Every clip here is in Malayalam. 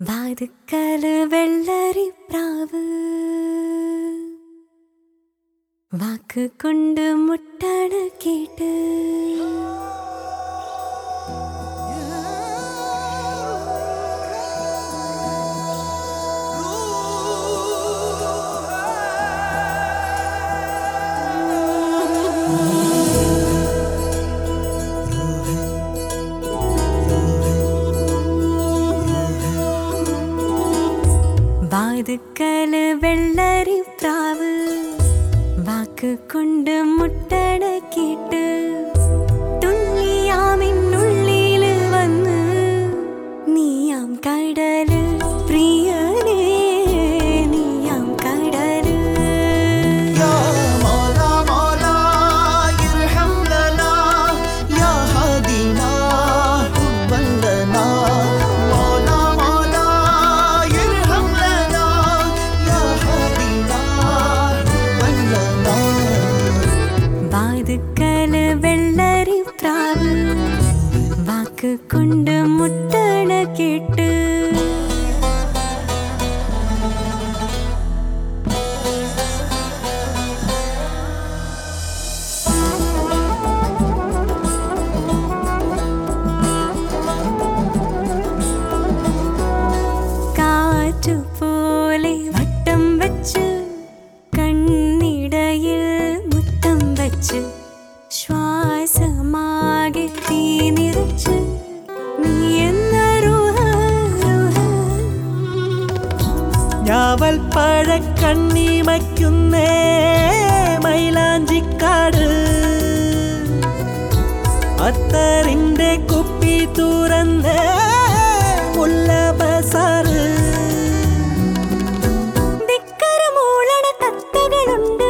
വാതുക്കല് വെള്ളരി പ്രാവ് വാക്ക് കൊണ്ട് മുട്ടണ കേട്ട് വാതുക്കല് വെള്ളരി പ്രാവ് വാക്ക് കൊണ്ട് മുട്ടണ കേട്ട് തുള്ളിയാമിന്നുള്ളില് വന്ന് നീയാം കടല് പ്രിയനേ നീയാം കടല് يا مولا مولا ارحم لنا يا هادينا حبا لنا مولا مولا ارحم لنا يا هادينا حبا لنا വാതുക്കല് വെള്ളരി പ്രാവ് വാക്ക് കൊണ്ട് മുട്ടണ കേട്ട് കാറ്റുപോലെ വട്ടം വച്ച് കണ്ണിടയിൽ മുത്തം വച്ച് ശ്വാസമാകെ തീ നിറച്ച് നീ എന്ന റുഹ, റുഹ. ഞാവൽ പഴക്കണ്ണിമയ്ക്കുന്നേ മൈലാഞ്ചിക്കാട് അത്തറിന്റെ കുപ്പി തുറന്ന് മുല്ല ബസാറ് ധിക്കരമൂളണ തത്തകളുണ്ട്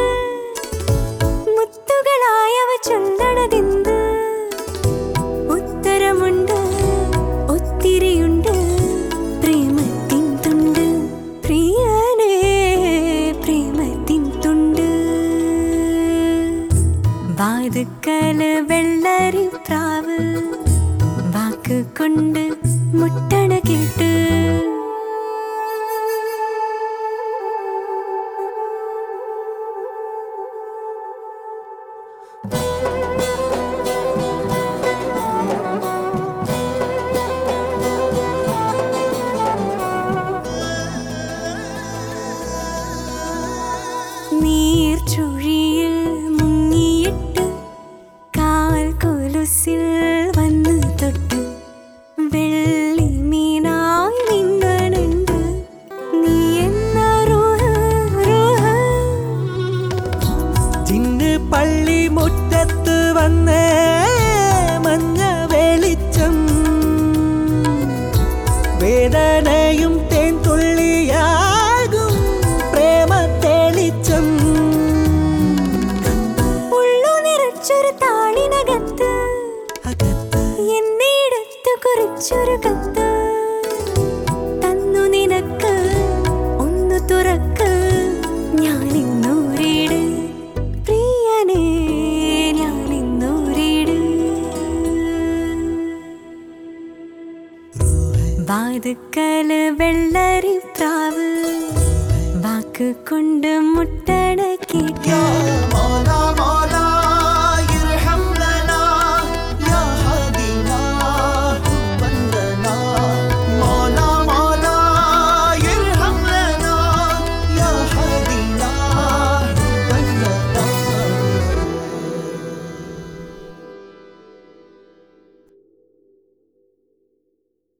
മുത്തുകളായവ ചൊല്ലണതെന്ത് ഉത്തരമുണ്ട് ഒത്തിരിയുണ്ട് പ്രേമത്തിൻ തുണ്ട് പ്രിയനേ പ്രേമത്തിൻ തുണ്ട് വാതുക്കല് വെള്ളരി പ്രാവ് വാക്ക് കൊണ്ട് മുട്ടണ കേട്ട് നീർച്ചുഴിയിൽ മുങ്ങിയിട്ട് കാൽ കൊലുസിൽ വന്ന് തൊട്ട് വെള്ളി മീനായി നിന്നണുണ്ട് നീ എന്ന റുഹ, റുഹ. ചിന്ന് പള്ളി മുറ്റത്ത് വന്നേ മഞ്ഞ വെളിച്ചം വേദനയും തേൻ തുള്ളിയാകും പ്രേമ തെളിച്ചം ഉള്ളു നിറച്ചൊരു താളിനകത്ത് എന്നിടത്ത് കുറിച്ചൊരു കത്ത് തന്നു നിനക്ക് ഒന്ന് തുറക്ക് ഞാനിന്നൂരീട് പ്രിയനേ ഞാനിന്നൂരീട് വാതുക്കല് വെള്ളരി പ്രാവ് വാക്ക് കൊണ്ട് മുട്ടണ കേട്ട